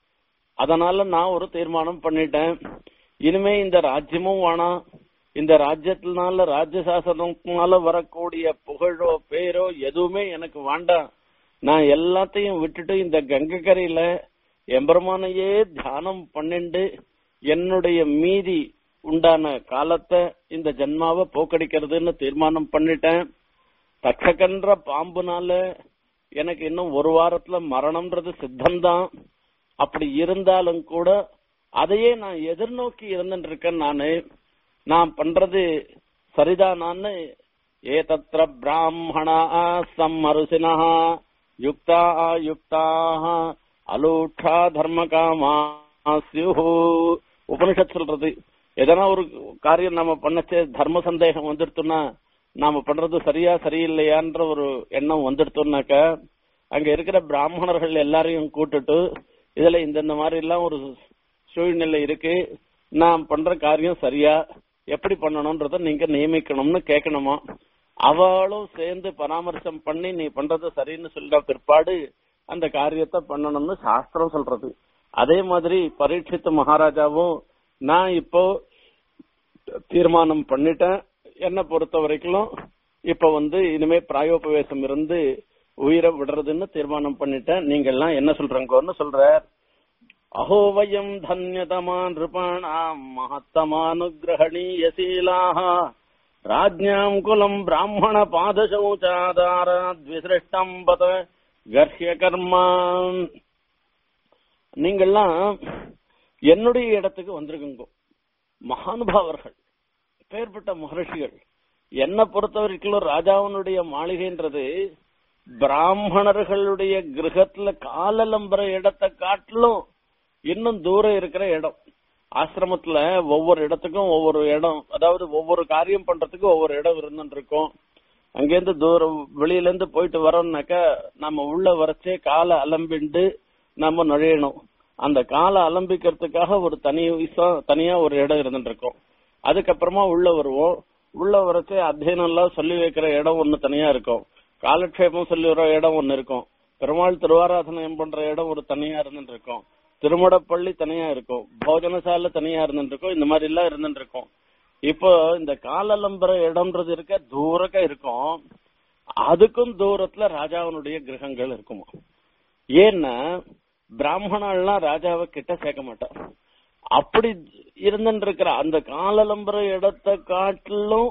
அதனால நான் ஒரு தீர்மானம் பண்ணிட்டேன் இனிமே இந்த ராஜ்யமும் வேணாம் இந்த ராஜ்யத்தினால ராஜ்ய சாசனத்தினால வரக்கூடிய புகழோ பேரோ எதுவுமே எனக்கு வேண்டாம் நான் எல்லாத்தையும் விட்டுட்டு இந்த கங்கக்கரையில எம்பெருமானையே தியானம் பண்ணிண்டு என்னுடைய மீதி உண்டான காலத்தை இந்த ஜென்மாவை போக்கடிக்கிறதுன்னு தீர்மானம் பண்ணிட்டேன் தட்சகன்ற பாம்புனால எனக்கு இன்னும் ஒரு வாரத்துல மரணம்ன்றது சித்தம்தான் அப்படி இருந்தாலும் கூட அதையே நான் எதிர்நோக்கி இருந்துட்டு இருக்கேன் நானு நான் பண்றது சரிதானான்னு ஏதத்திர பிராமணா சம்மருசினா யுக்தா யுக்தாக அலூட்சா தர்ம காமா சியுஹு உபனிஷத் சொல்றது எதனா ஒரு காரியம் நாம பண்ணச்சே தர்ம சந்தேகம் வந்துடுத்துன்னா நாம பண்றது சரியா சரியில்லையான்ற ஒரு எண்ணம் வந்துடுத்தோம்னாக்க அங்க இருக்கிற பிராமணர்கள் எல்லாரையும் கூட்டுட்டு இதுல இந்தந்த மாதிரி எல்லாம் ஒரு சூழ்நிலை இருக்கு நான் பண்ற காரியம் சரியா எப்படி பண்ணணும்ன்றத நீங்க நியமிக்கணும்னு கேட்கணுமா அவளும் சேர்ந்து பராமர்சம் பண்ணி நீ பண்றது சரின்னு சொல்ற பிற்பாடு அந்த காரியத்தை பண்ணணும்னு சாஸ்திரம் சொல்றது அதே மாதிரி பரீட்சித்த மகாராஜாவும் நான் இப்போ தீர்மானம் பண்ணிட்டேன் என்ன பொறுத்த வரைக்கும் இப்ப வந்து இனிமே பிராயோபவேசம் இருந்து உயிரை விடுறதுன்னு தீர்மானம் பண்ணிட்டேன் நீங்க எல்லாம் என்ன சொல்றங்கன்னு சொல்ற அஹோ வயம் தன்யதமா நிருபாணாம் மகத்தமானுகிரகணீயசீலாக ராஜ்ஞாம் குலம் பிராமண பாதசௌச்சாதாராத்விசிருஷ்டம் பத கர்ஹ்ய கர்மா நீங்கெல்லாம் என்னுடைய இடத்துக்கு வந்திருக்குங்க மகானுபாவர்கள் பேர்பட்ட மகர்ஷிகள் என்ன பொறுத்த வரைக்கும் ராஜாவனுடைய மாளிகைன்றது பிராமணர்களுடைய கிரகத்துல காலலம்புற இடத்தை காட்டிலும் இன்னும் தூரம் இருக்கிற இடம் ஆசிரமத்துல ஒவ்வொரு இடத்துக்கும் ஒவ்வொரு இடம் அதாவது ஒவ்வொரு காரியம் பண்றதுக்கு ஒவ்வொரு இடம் இருந்துட்டு இருக்கும் அங்கேருந்து தூரம் வெளியில இருந்து போயிட்டு வரோம்னாக்கா நம்ம உள்ள வரச்சே காலை அலம்பிண்டு நம்ம நுழையணும் அந்த காலை அலம்பிக்கிறதுக்காக ஒரு தனி விஷயம் தனியா ஒரு இடம் இருந்துட்டு இருக்கும் அதுக்கப்புறமா உள்ள வருவோம் உள்ள வரச்சே அத்தியனம் எல்லாம் சொல்லி வைக்கிற இடம் ஒண்ணு தனியா இருக்கும் காலக்ஷேபம் சொல்லி வர இடம் ஒண்ணு இருக்கும் பெருமாள் திருவாராதனம் பண்ற இடம் ஒரு தனியா இருந்துட்டு இருக்கும் திருமடப்பள்ளி தனியா இருக்கும் போஜனசாலை தனியா இருந்துட்டு இருக்கும் இந்த மாதிரி எல்லாம் இருந்துட்டு இருக்கும் இப்போ இந்த காலலம்பர இடம்ன்றது இருக்க தூரக்க இருக்கும் அதுக்கும் தூரத்துல ராஜாவனுடைய கிரகங்கள் இருக்குமா ஏன்னா பிராமணாலாம் ராஜாவை கிட்ட சேர்க்க மாட்டான் அப்படி இருந்துட்டு இருக்கிற அந்த காலலம்பர இடத்தை காட்டிலும்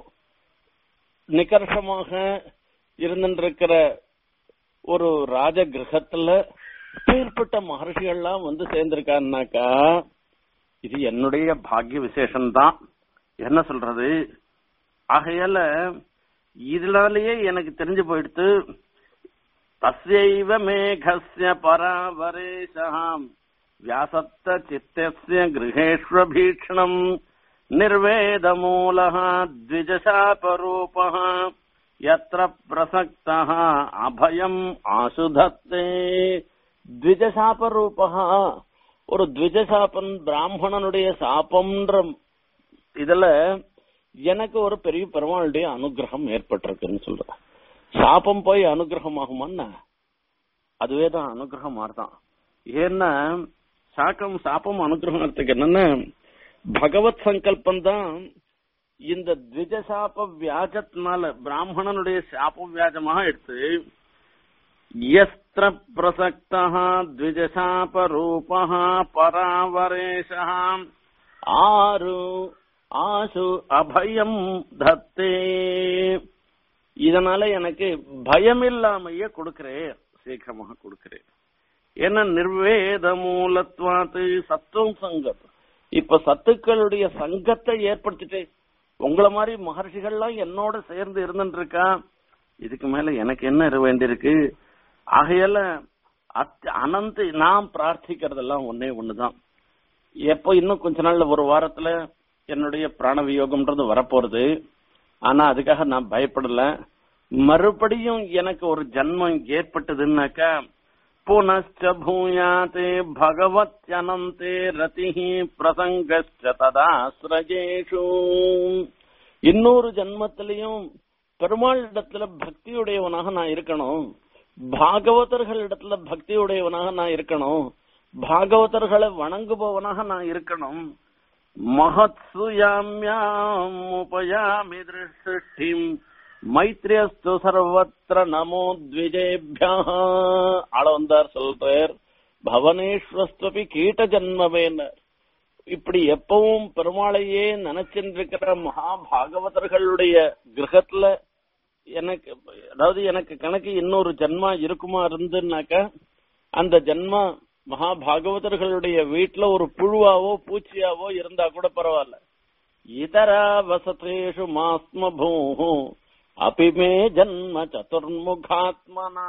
நிகர்ஷமாக இருந்துட்டு இருக்கிற ஒரு ராஜ கிரகத்துல பேர்பட்ட மகர்ஷிகள்லாம் வந்து சேர்ந்திருக்காருனாக்கா இது என்னுடைய பாக்கிய விசேஷம்தான் என்ன சொல்றது ஆகையால இதனாலேயே எனக்கு தெரிஞ்சு போயிடுத்து தஸ்யைவ மேகஸ்ய பராவரேஷாம் வியாசத்த சித்தஸ்ய கிரகேஷ்வபீக்ஷணம் निर्वेदमूलः द्विजशापरूपः यत्र प्रसक्तः अभयम् आशुधत्ते द्विजशापरूपः ஒரு த்விஜசாபன் பிராமணனுடைய சாபம்ன்ற இதுல எனக்கு ஒரு பெரிய பெருமாளுடைய அனுகிரகம் ஏற்பட்டிருக்குன்னு சொல்ற சாபம் போய் அனுகிரகம் ஆகுமான்னா அதுவே தான் அனுகிரகம் மாதிரிதான் ஏன்னா சாக்கம் சாப்பம் அனுகிரகத்துக்கு என்னன்னா பகவத் சங்கல்பம் தான் இந்த த்விஜசாப வியாஜத்தினால பிராமணனுடைய சாப வியாஜமாக எடுத்து யஸ்திர பிரசக்தா த்விஜசாப ரூபா பராவரேஷா ஆரு ஆசு அபயம் தத்தே இதனால எனக்கு பயம் இல்லாமையே கொடுக்கிறேன் சீக்கிரமாக கொடுக்கிறேன் என்ன நிர்வேத மூலத்வாத்து சத்துவம் சங்கம் இப்ப சத்துக்களுடைய சங்கத்தை ஏற்படுத்திட்டு உங்கள மாதிரி மகர்ஷிகள்லாம் என்னோட சேர்ந்து இருந்துட்டு இருக்கா இதுக்கு மேல எனக்கு என்ன இருக்க வேண்டியிருக்கு ஆகையால அத் அனந்த நான் பிரார்த்திக்கிறதெல்லாம் ஒன்னே ஒண்ணுதான் எப்போ இன்னும் கொஞ்ச நாள்ல ஒரு வாரத்துல என்னுடைய பிராண வியோகம்ன்றது வரப்போறது ஆனா அதுக்காக நான் பயப்படல மறுபடியும் எனக்கு ஒரு ஜன்மம் ஏற்பட்டதுன்னாக்கா புனச்ச பூயாத்தே பகவத்யனந்தே ரதி பிரசங்கச்ச ததாஸ்ரஜேஷு இன்னொரு ஜன்மத்திலையும் பெருமாள் இடத்துல பக்தியுடையவனாக நான் இருக்கணும் பாகவதர்கள் இடத்துல பக்தியுடையவனாக நான் இருக்கணும் பாகவதர்களை வணங்குபவனாக நான் இருக்கணும் மகத்சுயாமியாம் உபயாமி திருஷ்டிம் மைத்ரியஸ்து சர்வத்திர நமோ த்விஜேபியா ஆளவந்தார் சொல்றார் பவனேஸ்வஸ்துபி கீட்ட ஜன்மவேனர் இப்படி எப்பவும் பெருமாளையே நினைச்சிருக்கிற மகா பாகவதர்களுடைய கிரகத்துல எனக்கு அதாவது எனக்கு கணக்கு இன்னொரு ஜன்மா இருக்குமா இருந்துனாக்க அந்த ஜன்மா மகா பாகவதர்களுடைய வீட்டுல ஒரு புழுவாவோ பூச்சியாவோ இருந்தா கூட பரவாயில்ல இதரா வசதேஷு மாஸ்ம பூ அபிமே ஜன்ம சதுர்முகாத்மனா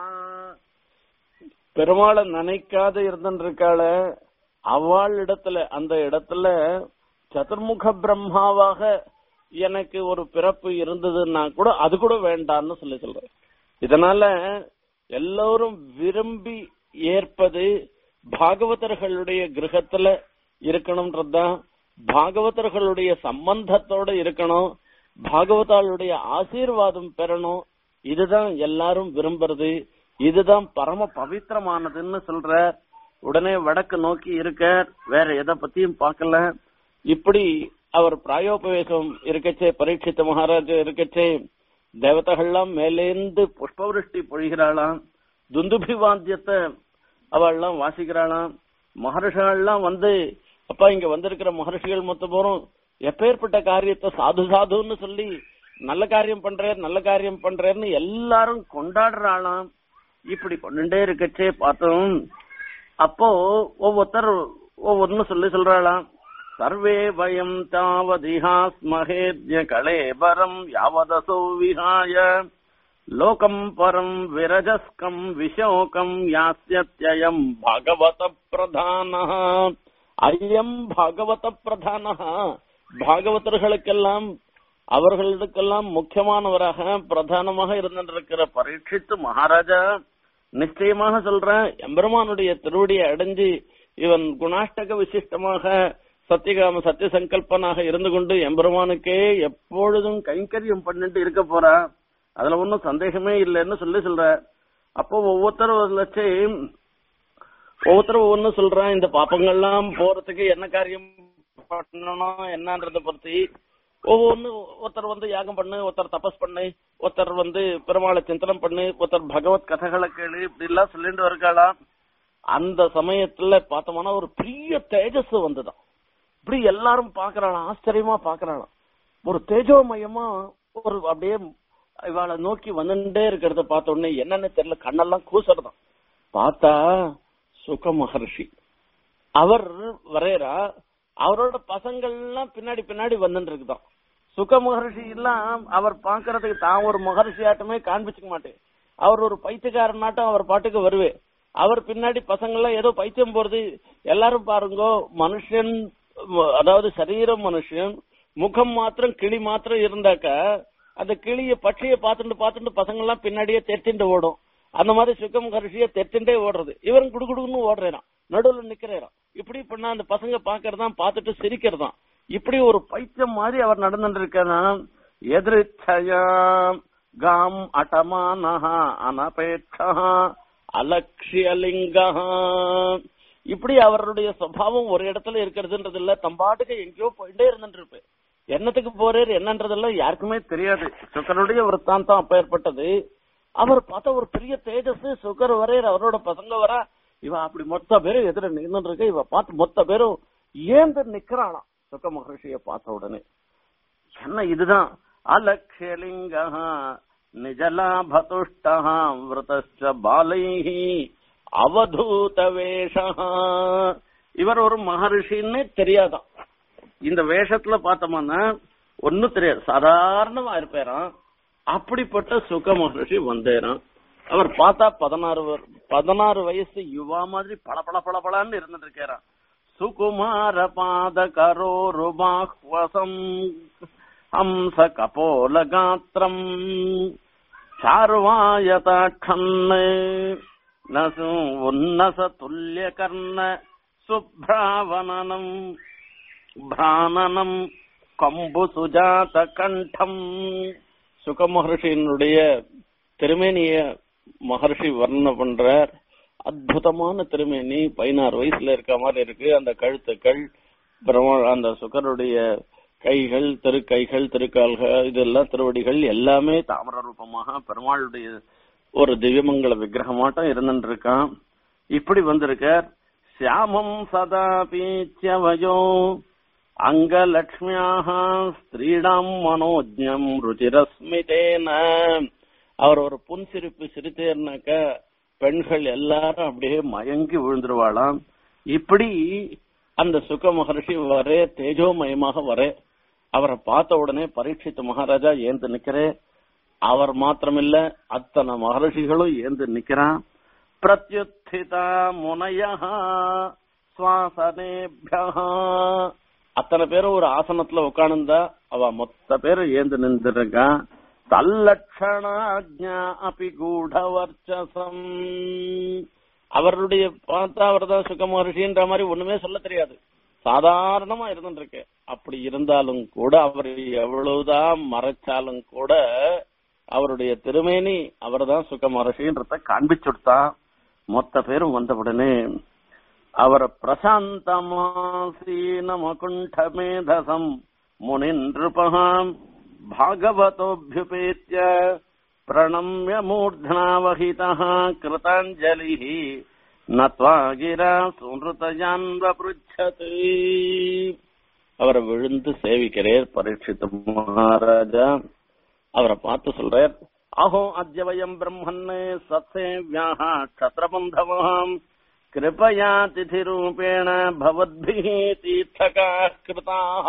பெருமாளை நினைக்காத இருந்திருக்காள அவள் இடத்துல அந்த இடத்துல சதுர்முக பிரம்மாவாக எனக்கு ஒரு பிறப்பு இருந்ததுன்னா கூட அது கூட வேண்டாம்னு சொல்லி சொல்றேன் இதனால எல்லோரும் விரும்பி ஏற்பது பாகவதர்களுடைய கிரகத்துல இருக்கணும்ன்றதுதான் பாகவதர்களுடைய சம்பந்தத்தோட இருக்கணும் பாகவதாளுடைய ஆசீர்வாதம் பெறணும் இதுதான் எல்லாரும் விரும்புறது இதுதான் பரம பவித்திரமானதுன்னு சொல்ற உடனே வடக்கு நோக்கி இருக்க வேற எதை பத்தியும் பார்க்கல இப்படி அவர் பிராயோபவேசம் இருக்கச்சே பரீட்சித்த மகாராஜ் இருக்கச்சே தேவதைகள்லாம் மேலேந்து புஷ்பவருஷ்டி பொழிகிறாளாம் துந்துபி வாத்தியத்தை அவள்லாம் வாசிக்கிறாளாம் மகர்ஷிகள்லாம் வந்து அப்பா இங்க வந்திருக்கிற மகர்ஷிகள் மொத்த போறோம் எப்பேற்பட்ட காரியத்தை சாது சாதுன்னு சொல்லி நல்ல காரியம் பண்றேன் நல்ல காரியம் பண்றேன்னு எல்லாரும் கொண்டாடுறாளாம் இப்படி கொண்டுட்டே இருக்கச்சே பார்த்தோம் அப்போ ஒவ்வொருத்தர் ஒவ்வொன்னு சொல்லி சொல்றாளாம் சர்வே வயம் தாவதிஹாஸ்மஹேத்ய கலேபரம் யாவதசோ விஹாய லோகம் பரம் விரஜஸ்கம் விஷோகம் யாஸ்யத்யயம் பாகவத பிரதான ஐயம் பாகவத பிரதான பாகவதர்களுக்கெல்லாம் அவர்களுக்கெல்லாம் முக்கியமானவராக பிரதானமாக இருந்திருக்கிற பரீட்சித்து மகாராஜா நிச்சயமாக சொல்றேன் எம்பெருமானுடைய திருவடியை அடைஞ்சு இவன் குணாஷ்டக விசிஷ்டமாக சத்தியகாம சத்திய சங்கல்பனாக இருந்து கொண்டு எம்பெருமானுக்கே எப்பொழுதும் கைங்கரியம் பண்ணிட்டு இருக்க போறான் அதுல ஒன்னும் சந்தேகமே இல்லைன்னு சொல்லி சொல்ற அப்போ ஒவ்வொருத்தரும் வச்சு ஒவ்வொருத்தரும் ஒவ்வொன்னு சொல்றான் இந்த பாப்பங்கள்லாம் போறதுக்கு என்ன காரியம் பண்ணணும் என்னன்றத பத்தி ஒவ்வொன்னு ஒருத்தர் வந்து யாகம் பண்ணு ஒருத்தர் தபஸ் பண்ணு ஒருத்தர் வந்து பெருமாளை சிந்தனம் பண்ணு ஒருத்தர் பகவத் கதைகளை கேளு இப்படி எல்லாம் சொல்லிட்டு இருக்காளாம் அந்த சமயத்துல பார்த்தோம்னா ஒரு பெரிய தேஜஸ் வந்துதான் இப்படி எல்லாரும் பாக்குறாளாம் ஆச்சரியமா பாக்குறாளாம் ஒரு தேஜோமயமா ஒரு அப்படியே இவாளை நோக்கி வந்துட்டே இருக்கிறத பார்த்த உடனே என்னன்னு தெரியல கண்ணெல்லாம் கூசறதான் பார்த்தா சுக மகர்ஷி அவர் வரையறா அவரோட பசங்கள்லாம் பின்னாடி பின்னாடி வந்துட்டு இருக்குதான் சுக மகர்ஷி எல்லாம் அவர் பாக்குறதுக்கு தான் ஒரு மகர்ஷி ஆட்டமே காண்பிச்சுக்க மாட்டேன் அவர் ஒரு பைத்தியக்காரனாட்டம் அவர் பாட்டுக்கு வருவே அவர் பின்னாடி பசங்க எல்லாம் ஏதோ பைத்தியம் போறது எல்லாரும் பாருங்க மனுஷன் அதாவது சரீரம் மனுஷன் முகம் மாத்திரம் கிளி மாத்திரம் இருந்தாக்கா அந்த கிளிய பட்சிய பார்த்துட்டு பார்த்துட்டு பசங்க எல்லாம் பின்னாடியே தெத்திண்டு ஓடும் அந்த மாதிரி சுக்கம் கரிசிய தெத்திண்டே ஓடுறது இவரும் குடுகுடுன்னு ஓடுறான் நடுவுல நிக்கிறேன் இப்படி பண்ணா அந்த பசங்க பாக்குறதான் பார்த்துட்டு சிரிக்கிறதாம் இப்படி ஒரு பைத்தியம் மாதிரி அவர் நடந்துட்டு இருக்கனா எதிர்ச்சயாம் காம் அட்டமானஹா அனபேட்சா அலட்சியலிங்கா இப்படி அவருடைய சுவாவம் ஒரு இடத்துல இருக்கிறதுன்றது இல்ல தம்பாட்டுக்கு எங்கேயோ போயிட்டே இருந்துட்டு இருப்பேன் என்னத்துக்கு போறாரு என்னன்றதெல்லாம் யாருக்குமே தெரியாது சுக்கருடைய விற்த்தாந்தம் அப்ப ஏற்பட்டது அவர் பார்த்தா ஒரு பெரிய தேஜஸ் சுகர் வரையர் அவரோட பசங்க வர இவ அப்படி மொத்த பேரும் எதிர நின்று இருக்க இவ பார்த்து மொத்த பேரும் ஏந்து நிக்கிறாளாம் சுக்க மகர்ஷிய பார்த்த உடனே என்ன இதுதான் அலக்ஷலிங்க நிஜலாபதுஷ்ட விரதச்ச பாலைஹி அவதூத வேஷ இவர் ஒரு மகர்ஷின்னு தெரியாதான் இந்த வேஷத்துல பார்த்தோம்னா ஒன்னும் தெரியாது சாதாரணமா இருப்பேராம் அப்படிப்பட்ட சுக மகர்ஷி வந்தேராம் அவர் பார்த்தா பதினாறு வரு- பதினாறு வயசு யுவா மாதிரி பள பள பள பளன்னு இருந்துட்டு இருக்காராம் சுகுமார பாத கரோரு பாஹ்வசம் ஹம்ச கபோல காத்திரம் சார்வாயதாட்சன்னு நசு உன்னச துல்லிய கர்ண சுப்ராவனனம் பிராணனம் கம்பு சுஜாத கண்டம் சுக மகர்ஷியினுடைய திருமேனிய மகர்ஷி வர்ணனை பண்றார் அற்புதமான திருமேனி பதினாறு வயசுல இருக்க மாதிரி இருக்கு அந்த கழுத்துக்கள் பிரம்ம- அந்த சுகருடைய கைகள் திருக்கைகள் திருக்கால்கள் இதெல்லாம் திருவடிகள் எல்லாமே தாமர ரூபமாக பெருமாளுடைய ஒரு திவ்யமங்கல விக்கிரகமாட்டம் இருந்துட்டு இருக்கான் இப்படி வந்திருக்கார் சியாமம் சதா பீச்சியவயோ அங்கலக்ஷ்மியாக ஸ்திரீடாம் மனோஜம் ருச்சிரஸ்மிதேன அவர் ஒரு புன்சிரிப்பு சிரித்தேர்னாக்க பெண்கள் எல்லாரும் அப்படியே மயங்கி விழுந்துருவாளாம் இப்படி அந்த சுக மகர்ஷி வரே தேஜோமயமாக வரே அவரை பார்த்த உடனே பரீட்சித்து மகாராஜா ஏந்து நிக்கிறே அவர் மாத்திரமில்ல அத்தனை மகர்ஷிகளும் ஏந்து நிக்கிறான் பிரத்யுத்திதா முனைய சுவாசனேபியா அத்தனை பேரும் ஒரு ஆசனத்துல உட்கார்ந்தா அவ மொத்த பேரும் ஏந்து நின்றுருக்கா தல்லட்சணாஜா அபி கூடவர்ச்சசம் அவருடைய பார்த்தா அவர் தான் சுக மகர்ஷின்ற மாதிரி ஒண்ணுமே சொல்ல தெரியாது சாதாரணமா இருந்துட்டு இருக்கு அப்படி இருந்தாலும் கூட அவர் எவ்வளவுதான் மறைச்சாலும் கூட அவருடைய திருமேனி அவர்தான் சுக மகர்ஷின்றத காண்பிச்சுடுத்தா மொத்த பேரும் வந்த உடனே அவர் பிரசாந்தமாசீன மகுண்ட மேதசம் முனின்றுபகாம் भागवतोऽभ्युपेत्य प्रणम्य मूर्ध्नावहितः कृताञ्जलिः नत्वा गिरा சுன்ருதயான்வபுச்சத் அவரை விழுந்து சேவிக்கிறேர் பரீட்சித்து மகாராஜா அவரை பார்த்து சொல்றார் அஹோ அத்ய வயம் பிரம்மன் சத்சேவியாக க்ஷத்ரபந்தவாம் கிருபயா திதிரூபேண பவத்பிः தீர்த்தகாः கிருதாः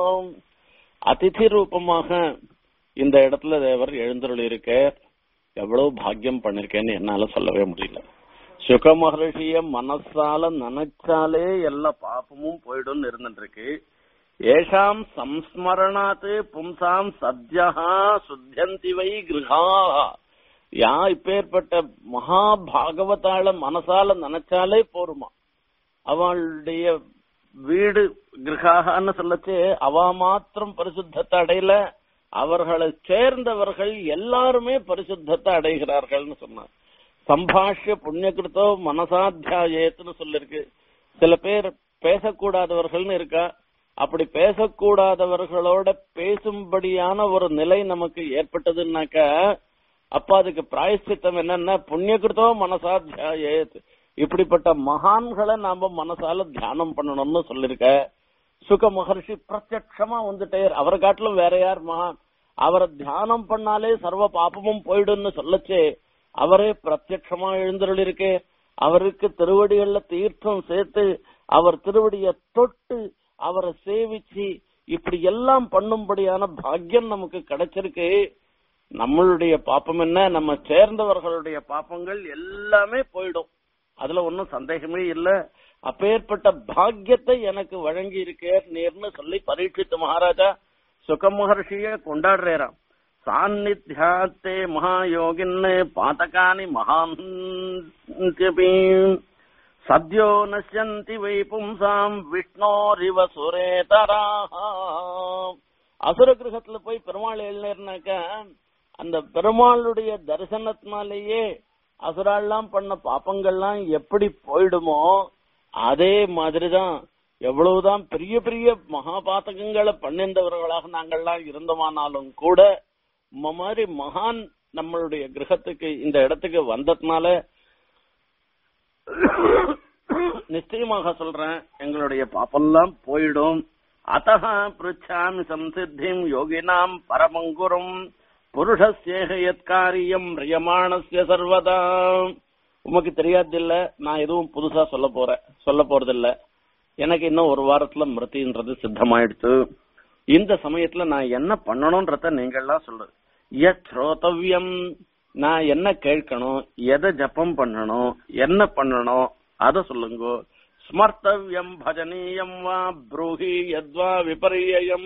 அதிதி ரூபமாக இந்த இடத்துல தேவர் எழுந்தருள் இருக்க எவ்வளவு பாக்கியம் பண்ணிருக்கேன்னு என்னால சொல்லவே முடியல சுக மகர்ஷிய மனசால நினைச்சாலே எல்லா பாப்பமும் போயிடும் இருந்துட்டு இருக்கு ஏஷாம் சம்ஸ்மரணாத்து பும்சாம் சத்யா சுத்தியந்தி வை கிருஹா யா இப்பேற்பட்ட மகா பாகவதாள மனசால நினைச்சாலே போருமா அவளுடைய வீடு கிரகான்னு சொல்லச்சு அவ மாத்திரம் பரிசுத்தத்தை அடையல அவர்களை சேர்ந்தவர்கள் எல்லாருமே பரிசுத்தத்தை அடைகிறார்கள்னு சொன்னார் சம்பாஷ்ய புண்ணியகிருத்தோ மனசாத்தியாயத்துன்னு சொல்லிருக்கு சில பேர் பேசக்கூடாதவர்கள்னு இருக்கா அப்படி பேசக்கூடாதவர்களோட பேசும்படியான ஒரு நிலை நமக்கு ஏற்பட்டதுன்னாக்க அப்ப அதுக்கு பிராயஷ்சித்தம் என்னன்னா புண்ணியகிருத்தோ மனசாத்தியாயத் இப்படிப்பட்ட மகான்களை நாம மனசால தியானம் பண்ணணும்னு சொல்லிருக்க சுக மகர்ஷி பிரத்யட்சமா வந்துட்டே அவரை காட்டிலும் வேற யார் மகான் அவரை தியானம் பண்ணாலே சர்வ பாப்பமும் போயிடும்னு சொல்லச்சே அவரே பிரத்யட்சமா எழுந்தருள் இருக்கே அவருக்கு திருவடிகள்ல தீர்த்தம் சேர்த்து அவர் திருவடிய தொட்டு அவரை சேவிச்சு இப்படி எல்லாம் பண்ணும்படியான பாக்கியம் நமக்கு கிடைச்சிருக்கு நம்மளுடைய பாப்பம் என்ன நம்ம சேர்ந்தவர்களுடைய பாப்பங்கள் எல்லாமே போயிடும் அதுல ஒன்னும் சந்தேகமே இல்ல அப்பேற்பட்ட பாக்கியத்தை எனக்கு வழங்கி இருக்கேர் நேர்னு சொல்லி பரீட்சித்து மகாராஜா சுக மகர்ஷிய கொண்டாடுறாராம் சாநித்தியாத்தே மகாயோகின்னு பாதகானி மகான் சத்யோ நஷ்யந்தி வை பும்சாம் விஷ்ணோரிவ சுரேதராக அசுர கிரகத்துல போய் பெருமாள் எழுநேர்னாக்க அந்த பெருமாளுடைய தரிசனத்தினாலேயே அசுராலாம் பண்ண பாப்பங்கள்லாம் எப்படி போயிடுமோ அதே மாதிரிதான் எவ்வளவுதான் பெரிய பெரிய மகாபாத்தகங்களை பண்ணிருந்தவர்களாக நாங்கள்லாம் இருந்தோமானாலும் கூட உம்ம மாதிரி மகான் நம்மளுடைய கிரகத்துக்கு இந்த இடத்துக்கு வந்ததுனால நிச்சயமாக சொல்றேன் எங்களுடைய பாப்பெல்லாம் போயிடும் அத்தः पृच्छामि சம்சித்திம் யோகினாம் பரமங்குரும் புருஷஸ்யேக யத்காரியம் ரியமானஸ்ய சர்வதா உமக்கு தெரியாதில்ல நான் எதுவும் புதுசா சொல்ல போறேன் சொல்ல போறதில்ல எனக்கு இன்னும் ஒரு வாரத்துல மிருத்தின்றது சித்தமாயிடுச்சு இந்த சமயத்துல நான் என்ன பண்ணணும்ன்றத நீங்க எல்லாம் சொல்லு யத் ஸ்ரோதவ்யம் நான் என்ன கேட்கணும் எதை ஜபம் பண்ணணும் என்ன பண்ணணும் அத சொல்லுங்க ஸ்மர்த்தவ்யம் பஜனீயம் வா ப்ரூஹி யத்வா விபரியம்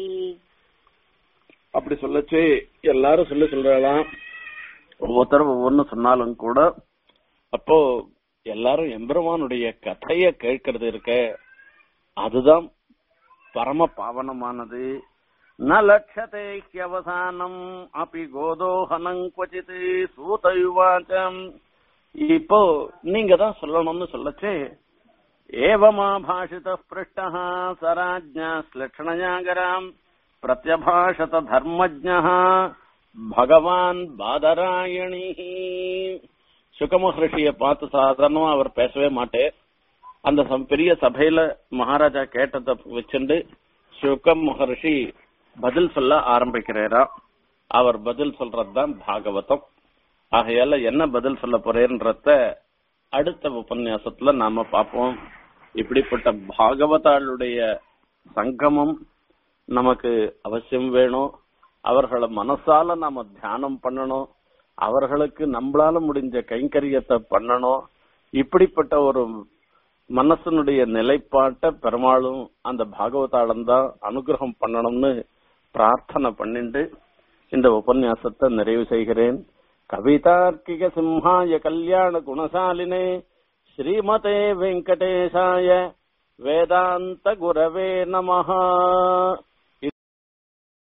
அப்படி சொல்லச்சு எல்லாரும் சொல்லி சொல்றாளாம் ஒவ்வொருத்தரும் ஒவ்வொன்னு சொன்னாலும் கூட அப்போ எல்லாரும் எம்பெருமானுடைய கதைய கேட்கறது இருக்க அதுதான் பரம பாவனமானது ந லட்சதே ஹியவசானம் அப்படி கோதோஹனம் குவச்சித் சூதயுவாச்சம் இப்போ நீங்க தான் சொல்லணும்னு சொல்லச்சே ஏவமா பாஷித பிருஷ்ட சராஜ்ஞா ஸ்லக்ஷணயாகராம் பிரத்யபாஷத தர்மஜ பகவான் பாதராயணி சுகமஹர்ஷிய பார்த்து சாதாரணமா அவர் பேசவே மாட்டே அந்த சம்- பெரிய சபையில மகாராஜா கேட்டதை வச்சுண்டு சுகம் மகர்ஷி பதில் சொல்ல ஆரம்பிக்கிறாரா அவர் பதில் சொல்றதுதான் பாகவதம் ஆகையால என்ன பதில் சொல்ல போறேன்றத அடுத்த உபன்யாசத்துல நாம பார்ப்போம் இப்படிப்பட்ட பாகவதாளுடைய சங்கமம் நமக்கு அவசியம் வேணும் அவர்களை மனசால நாம தியானம் பண்ணணும் அவர்களுக்கு நம்மளால முடிஞ்ச கைங்கரியத்தை பண்ணணும் இப்படிப்பட்ட ஒரு மனசனுடைய நிலைப்பாட்ட பெருமாளும் அந்த பாகவதாளம் தான் அனுகிரகம் பண்ணணும்னு பிரார்த்தனை பண்ணிட்டு இந்த உபன்யாசத்தை நிறைவு செய்கிறேன் கவிதார்க்கிக சிம்ஹாய கல்யாண குணசாலினே ஸ்ரீமதே வெங்கடேசாய வேதாந்த குரவே நமஹா